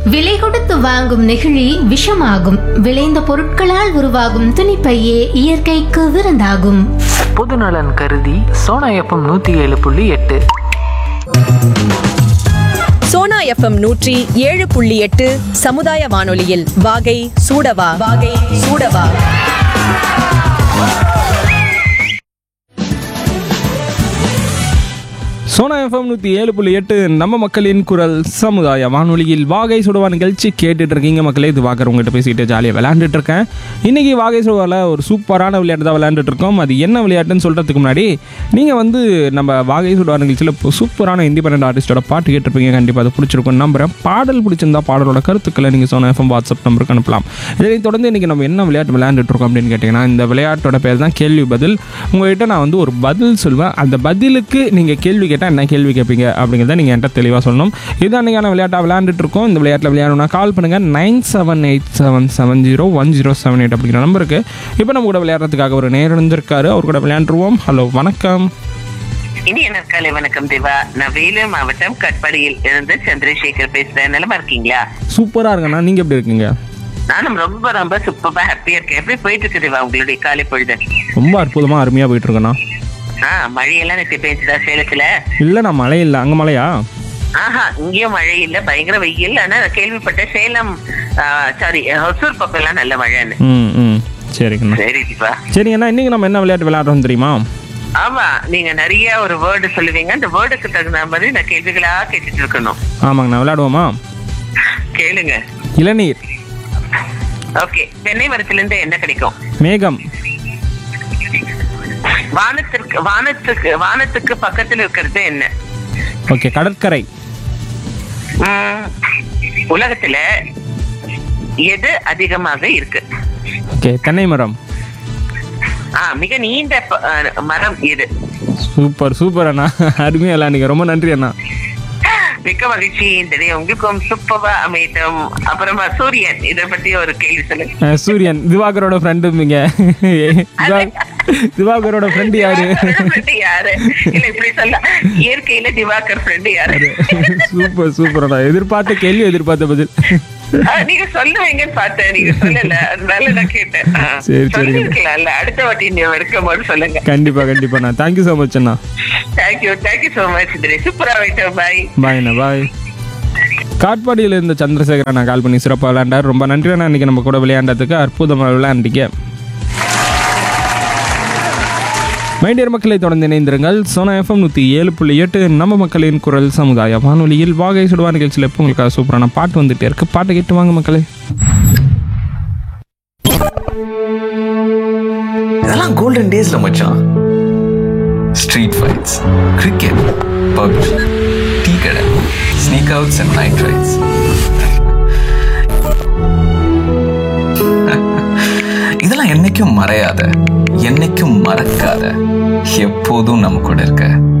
விலை கொடுத்து வாங்கும் நெகிழி விஷமாகும் விளைந்த பொருட்களால் உருவாகும் துணிப்பையே இயற்கைக்கு விருந்தாகும் பொதுநலன் கருதி சோனா எஃப்எம் நூற்றி ஏழு புள்ளி எட்டு சோனா எஃப்எம் நூற்றி ஏழு புள்ளி எட்டு சமுதாய வானொலியில் வாகை சூடவா வாகை சூடவா சோனா எஃப்எம் நூற்றி ஏழு புள்ளி எட்டு நம்ம மக்களின் குரல் சமுதாய வானொலியில் வாகை சுடுவா நிகழ்ச்சி கேட்டுட்டு இருக்கீங்க மக்களே இது வாக்கர் உங்ககிட்ட பேசிட்டு ஜாலியாக விளையாண்டுட்டு இருக்கேன் இன்னைக்கு வாகை சுடுவாவில் ஒரு சூப்பரான விளையாட்டு தான் விளையாண்டுட்டு இருக்கோம் அது என்ன விளையாட்டுன்னு சொல்கிறதுக்கு முன்னாடி நீங்கள் வந்து நம்ம வாகை சுடுவா நிகழ்ச்சியில் இப்போ சூப்பரான இண்டிபெண்டன்ட் ஆர்டிஸ்டோட பாட்டு கேட்டிருப்பீங்க கண்டிப்பாக அது பிடிச்சிருக்கும் நம்புறேன் பாடல் பிடிச்சிருந்தா பாடலோட கருத்துக்களை நீங்கள் சோனா எஃப்எம் வாட்ஸ்அப் நம்பருக்கு அனுப்பலாம் இதை தொடர்ந்து இன்றைக்கி நம்ம என்ன விளையாட்டு விளையாண்டுட்டு இருக்கோம் அப்படின்னு கேட்டிங்கன்னா இந்த விளையாட்டோட பேர் தான் கேள்வி பதில் உங்கள்கிட்ட நான் வந்து ஒரு பதில் சொல்வேன் அந்த பதிலுக்கு நீங்கள் கேள்வி கேட்டால் என்ன கேள்வி கேட்பீங்க அப்படிங்கிறத நீங்கள் என்கிட்ட தெளிவாக சொல்லணும் இதுதான் அன்றைக்கான விளையாட்டாக விளையாண்டுட்டு இருக்கோம் இந்த விளையாட்டில் விளையாடணும்னா கால் பண்ணுங்கள் nine seven eight seven seven zero one zero seven eight அப்படிங்கிற நம்பருக்கு இப்போ நம்ம கூட விளையாடுறதுக்காக ஒரு நேரம் இருந்திருக்காரு அவர் கூட விளையாண்டுருவோம் ஹலோ வணக்கம் இனிய நற்காலை வணக்கம் தேவா நான் வேலூர் மாவட்டம் கட்பாடியில் இருந்து சந்திரசேகர் பேசுறேன் நிலமா இருக்கீங்களா சூப்பராக இருக்கண்ணா நீங்கள் எப்படி இருக்கீங்க நானும் ரொம்ப ரொம்ப சூப்பரா ஹாப்பியா இருக்கேன் எப்படி போயிட்டு இருக்கு தேவா உங்களுடைய காலை பொழுது ரொம்ப அற்புதமாக அருமையாக போயிட்டு இருக்கேண்ணா ஆ மழையெல்லாம் நேற்று பேஞ்சுதா சேலத்துல இல்லை நான் மழை இல்லை அங்கே மழையா ஆஹா இங்கேயும் மழை இல்ல பயங்கர வெயில் ஆனா நான் கேள்விப்பட்டேன் சேலம் சாரி ஹொசூர் பக்கம் எல்லாம் நல்ல மழைன்னு ம் ம் சரிங்கண்ணா சரி தீபா சரிங்கண்ணா இன்றைக்கி நம்ம என்ன விளையாட்டு விளையாடுறோம் தெரியுமா ஆமா நீங்க நிறைய ஒரு வேர்டு சொல்லுவீங்க அந்த வேர்டுக்கு தகுந்த மாதிரி நான் கேள்விகளா கேட்டுட்டு இருக்கணும் ஆமாங்கண்ணா விளையாடுவோமா கேளுங்க இளநீர் ஓகே தென்னை மரத்துல இருந்து என்ன கிடைக்கும் மேகம் வானத்திற்கு வானத்துக்கு வானத்துக்கு பக்கத்துல இருக்கிறது என்ன ஓகே கடற்கரை உம், உலகத்துல எது அதிகமாக இருக்கு ஓகே தென்னை மரம் ஆ மிக நீண்ட ப- அஹ், மரம் இது சூப்பர் சூப்பர் அண்ணா அருமையாக விளையாடுங்க ரொம்ப நன்றி அண்ணா மிக்க மகிழ்ச்சி இந்த day உங்களுக்கும் சூப்பரா அமையட்டும் அப்புறமா சூரியன் இத பத்தி ஒரு கேள்வி சொல்லுங்க அஹ் சூரியன் திவாகரோட ஃப்ரெண்டுங்க திவாகரோட ஃப்ரெண்டு யாரு friend யாரு இல்ல இப்படி சொல்ல இயற்கையில திவாகர் ஃப்ரெண்ட் யாரு சூப்பர் சூப்பர் அண்ணா எதிர்பார்த்த கேள்வி எதிர்பார்த்த பதில் ஆ, நீங்க சொல்லுவீங்கன்னு பார்த்தேன் நீங்க சொல்லல அதனால நான் கேட்டேன் ஆ, சரி, சரி. சொல்லிருக்கலாம்ல அடுத்த வாட்டி நீங்க இருக்கும் போது சொல்லுங்க கண்டிப்பா கண்டிப்பா அண்ணா தேங்க்யூ ஸோ மச் அண்ணா தேங்க்யூ தேங்க்யூ சோ மச் சூப்பரா வைட்டோம் பாய் பாய் அண்ணா பாய் காட்பாடியில் இருந்த சந்திரசேகர் அண்ணா கால் பண்ணி சிறப்பாக விளையாண்டார் ரொம்ப நன்றி அண்ணா இன்னைக்கு நம்ம கூட விளையாண்டதுக்கு அற்புதமாக விளையாண்டிக்க மைடியர் மக்களை தொடர்ந்து இணைந்திருங்கள் சோனா எஃப்எம் நூற்றி ஏழு புள்ளி எட்டு நம்ம மக்களின் குரல் சமுதாய வானொலியில் வாகை சுடுவா நிகழ்ச்சியில் இப்போ உங்களுக்காக சூப்பரான பாட்டு வந்துட்டே இருக்கு பாட்டை கேட்டு வாங்க மக்களே இதெல்லாம் கோல்டன் டேஸ்ல மச்சான் street fights cricket PUBG tea கடை sneak outs and night rides இதெல்லாம் என்னைக்கும் மறையாத என்னைக்கும் மறக்காத எப்போதும் நம்ம கூட இருக்க